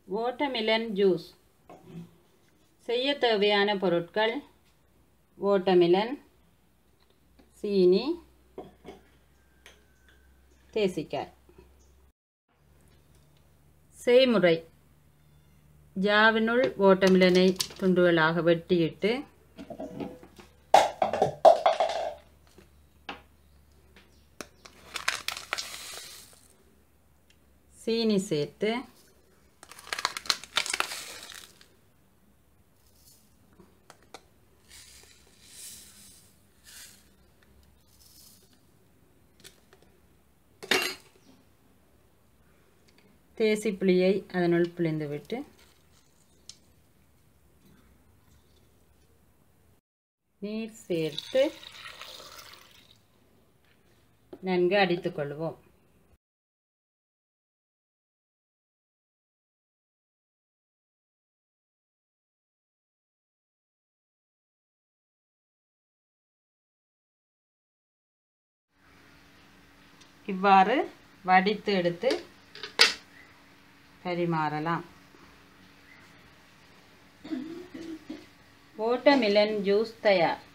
watermelon juice செய்ய தேவையான பொருட்கள் வாட்டர்மெலன் சீனி தேசிக்காய் செய்முறை ஜாவினுள் வாட்டர்மெலனை துண்டுகளாக வெட்டியிட்டு சீனி சேர்த்து தேசி புளியை அதனுள் பிழிந்து விட்டு நீர் சேர்த்து நன்கு அடித்துக் கொள்வோம் இவ்வாறு வடித்து எடுத்து பரிமாறலாம் வாட்டர்மெலன் ஜூஸ் தயார்